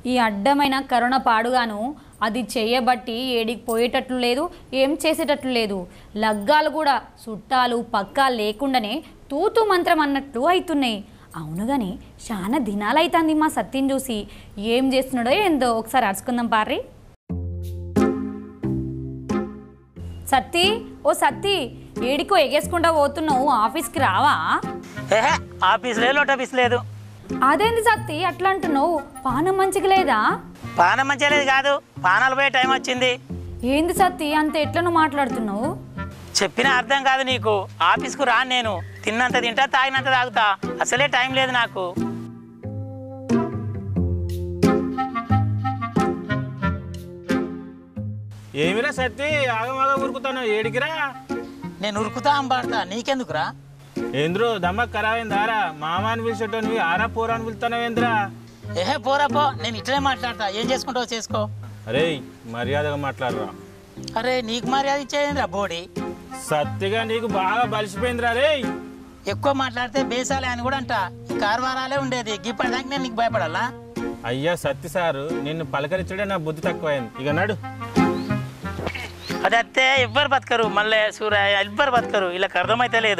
ఈ అడ్డమైన కరోనా పాడుగాను అది చేయబట్టి ఏడికి పోయేటట్లు లేదు ఏం చేసేటట్లు లేదు లగ్గాలు కూడా చుట్టాలు పక్కా లేకుండానే తూతు మంత్రం అన్నట్లు అవుతున్నాయి అవును కానీ చాలా దినాలైతుంది మా సత్యం చూసి ఏం చేస్తున్నాడో ఏందో ఒకసారి అరుచుకుందాం పార్రి సత్తి ఓ సత్తి ఏడికో ఎగేసుకుంటా పోతున్నావు ఆఫీస్కి రావా ఏహే ఆఫీస్ లేదు లోట్ ఆఫీస్ లేదు అదేంది సత్తి అట్లా అంటున్నావు పానం మంచిగా లేదా పానం మంచిగా లేదు కాదు పానాలు పోయే టైం వచ్చింది ఏంది సత్తి అంత ఎట్లను మాట్లాడుతున్నావు చెప్పిన అర్థం కాదు నీకు ఆఫీస్కు రాను నేను తిన్నంత తింటా తాగినంత తాగుతా అసలే టైం లేదు నాకు ఏమిరా సత్తి ఆగమాగ ఉరుకుతాను ఏడికిరా నేను ఉరుకుతా అంబాడతా నీకెందుకురా ఏంద్రు దమ్మ ఖరాబైందారా మామ అని పిలిచేటోనివి ఆరా పోరా అని పిలుతానవేంద్రా ఏహే పోరా పో నేను ఇట్లనే మాట్లాడతా ఏం చేసుకుంటావో చేసుకో అరే మర్యాదగా మాట్లాడరా అరే నీకు మర్యాద ఇచ్చేయండి రా బోడి సత్తిగా నీకు బాగా బలిసిపోయిందిరా రే ఎక్కువ మాట్లాడితే బేసాలే అని కూడా అంట ఈ కార్వారాలే ఉండేది ఇప్పటిదాకా నేను నీకు భయపడాలా అయ్యా సత్తి సారు నిన్ను పలకరించడే నా బుద్ధి తక్కువైంది ఇక నడు అది అత్తే ఎవ్వరు బతకరు మళ్ళీ సూర్య ఎవ్వరు బతకరు ఇలా అర్థమైతే లేదు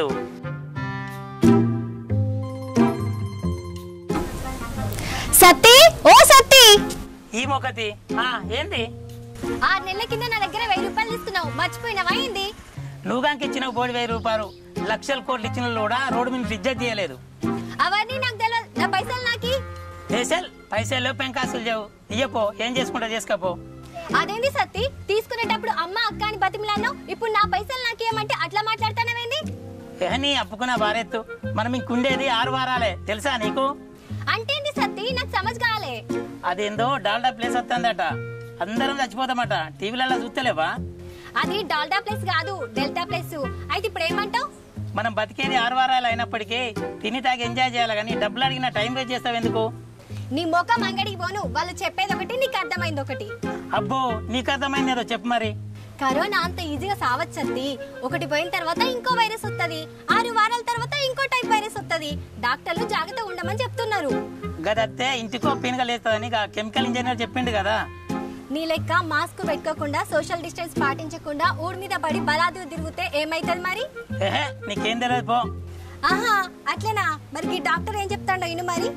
సత్తి ఓ సత్తి ఈ మొకతి ఆ, ఏంది ఆరు నెలల కింద నా దగ్గర వెయ్యి రూపాయలు తీసుకున్నావు మర్చిపోయినావా ఏంది నువ్వు గాంకి ఇచ్చిన బోడి వెయ్యి రూపాయలు లక్షల కోట్లు ఇచ్చిన వాళ్ళు కూడా రోడ్డు మీద ఇజ్జత్ చేయలేదు అవన్నీ నాకు తెలియదు నా పైసలు నాకి దేశాల్ పైసలు పెంకాసులు లేవు ఇయ్యపో ఏం చేసుకుంటా చేసుకోపో అదేంది సత్తి తీసుకునేటప్పుడు అమ్మ అక్క అని బతిమిలాను ఇప్పుడు నా పైసలు నాకేమంటే అట్లా మాట్లాడతానవేంది ఏ నీ అప్పుకున్న భారెత్తు మనం ఇంకుండేది ఆరు వారాలే తెలుసా నీకు అంటేంది సత్తి నాకు సమజ్ కాలే అదేందో డాల్డా ప్లేస్ వస్తుందట అందరం చచ్చిపోతామట టీవీలలో చూస్తలేవా అది డాల్డా ప్లేస్ కాదు డెల్టా ప్లేస్ అయితే ఇప్పుడు ఏమంటావు మనం బతికేది ఆరు వారాలు అయినప్పటికీ తిని తాగి ఎంజాయ్ చేయాలి కానీ డబ్బులు అడిగిన టైం వేస్ట్ చేస్తావు ఎందుకు నీ ముఖం అంగడికి పోను వాళ్ళు చెప్పేది ఒకటి నీకు అర్థమైంది ఒకటి అబ్బో నీకు అర్థమైంది ఏదో చెప్పు మరి కరోనా అంత ఈజీగా సావచ్చంది ఒకటి పోయిన తర్వాత ఇంకో వైరస్ వస్తది ఆరు వారాల తర్వాత ఇంకో టైప్ వైరస్ వస్తది డాక్టర్లు జాగ్రత్తగా ఉండమని చెప్తున్నారు గదత్తే ఇంటికో పీనుగా లేస్తుందని ఇక కెమికల్ ఇంజనీర్ చెప్పిండు కదా నీ లెక్క మాస్క్ పెట్టుకోకుండా సోషల్ డిస్టెన్స్ పాటించకుండా ఊడి మీద పడి బలాదు తిరిగితే ఏమైతుంది మరి ఏహే నీకేం తెలియదు పో ఆహా అట్లేనా మరి ఈ డాక్టర్ ఏం చెప్తాడో ఇను మరి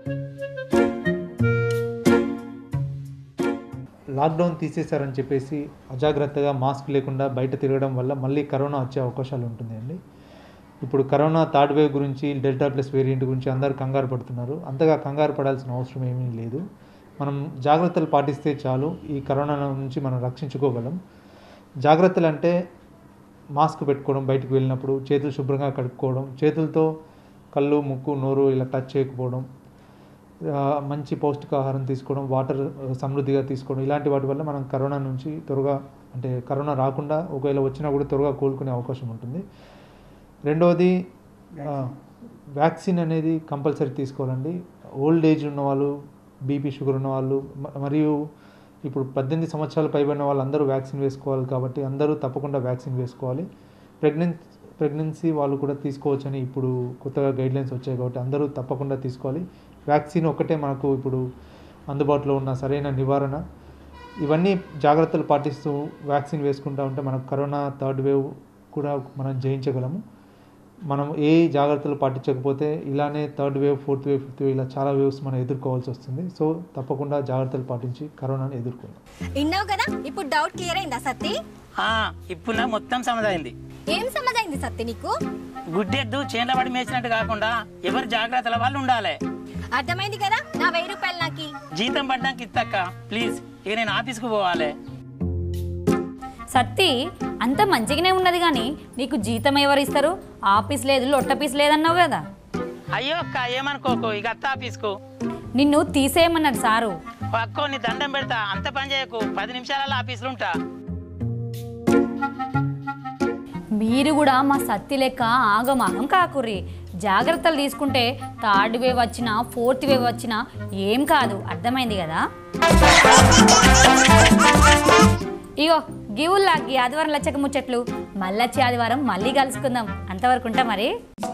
లాక్డౌన్ తీసేశారని చెప్పేసి అజాగ్రత్తగా మాస్క్ లేకుండా బయట తిరగడం వల్ల మళ్ళీ కరోనా వచ్చే అవకాశాలు ఉంటుందండి ఇప్పుడు కరోనా థర్డ్ వేవ్ గురించి డెల్టా ప్లస్ వేరియంట్ గురించి అందరు కంగారు పడుతున్నారు అంతగా కంగారు పడాల్సిన అవసరం ఏమీ లేదు మనం జాగ్రత్తలు పాటిస్తే చాలు ఈ కరోనా నుంచి మనం రక్షించుకోగలం జాగ్రత్తలు అంటే మాస్క్ పెట్టుకోవడం బయటకు వెళ్ళినప్పుడు చేతులు శుభ్రంగా కడుక్కోవడం చేతులతో కళ్ళు ముక్కు నోరు ఇలా టచ్ చేయకపోవడం ఆ, మంచి పౌష్టికాహారం తీసుకోవడం వాటర్ ఆ, సమృద్ధిగా తీసుకోవడం ఇలాంటి వాటి వల్ల మనం కరోనా నుంచి త్వరగా అంటే కరోనా రాకుండా ఒకవేళ వచ్చినా కూడా త్వరగా కోలుకునే అవకాశం ఉంటుంది రెండవది ఆ, వ్యాక్సిన్ అనేది కంపల్సరీ తీసుకోవాలండి ఓల్డ్ ఏజ్ ఉన్న వాళ్ళు బీపీ షుగర్ ఉన్న వాళ్ళు మ- మరియు ఇప్పుడు పద్దెనిమిది సంవత్సరాలు పైబడిన వాళ్ళందరూ వ్యాక్సిన్ వేసుకోవాలి కాబట్టి అందరూ తప్పకుండా వ్యాక్సిన్ వేసుకోవాలి ప్రెగ్నెన్ ప్రెగ్నెన్సీ వాళ్ళు కూడా తీసుకోవచ్చని ఇప్పుడు కొత్తగా గైడ్లైన్స్ వచ్చాయి కాబట్టి అందరూ తప్పకుండా తీసుకోవాలి వ్యాక్సిన్ ఒకటే మనకు ఇప్పుడు అందుబాటులో ఉన్న సరైన నివారణ ఇవన్నీ జాగ్రత్తలు పాటిస్తూ వ్యాక్సిన్ వేసుకుంటా ఉంటే మనకు కరోనా థర్డ్ వేవ్ కూడా మనం జయించగలము మనం ఏ జాగ్రత్తలు పాటించకపోతే ఇలానే third wave fourth wave fifth wave ఇలా చాలా వేవ్స్ మనం ఎదుర్కోవాల్సి వస్తుంది సో తప్పకుండా జాగ్రత్తలు పాటించి కరోనాని ఎదుర్కొందాం విన్నావు కదా ఇప్పుడు డౌట్ క్లియర్ అయిందా సత్తి ఆ, ఇప్పుడు నాకు మొత్తం సమదైంది ఏం సమజైంది సత్తి నీకు గుడ్డెద్దు చేన్ల పడి మేసినట్టు కాకుండా ఎవరు జాగ్రత్తల వాళ్ళు ఉండాలి అర్థమైంది కదా నా వెయ్యి రూపాయలు నాకి జీతం పడ్డానికి ఇత్తక్క ప్లీజ్ ఇక నేను ఆఫీస్కు పోవాలి సత్తి అంత మంచిగానే ఉన్నది కానీ నీకు జీతం ఎవరు ఇస్తారు ఆఫీస్ లేదు లొట్ట పీస్ లేదన్నావు కదా అయ్యో అక్క ఏమనుకోకు ఇక అత్త ఆఫీస్కు నిన్ను తీసేయమన్నారు సారు ఓ అక్కో నీ దండం పెడతా అంత పని చేయకు పది నిమిషాలలో ఆఫీసులో ఉంటా మీరు కూడా మా సత్తి లెక్క ఆగమాగం కాకుర్రి జాగ్రత్తలు తీసుకుంటే థర్డ్ వేవ్ వచ్చినా ఫోర్త్ వేవ్ వచ్చినా ఏం కాదు అర్థమైంది కదా ఇగో గివుల్లా ఈ ఆదివారం లచ్చక ముచ్చట్లు మళ్ళొచ్చే ఆదివారం మళ్ళీ కలుసుకుందాం అంతవరకు ఉంటా మరి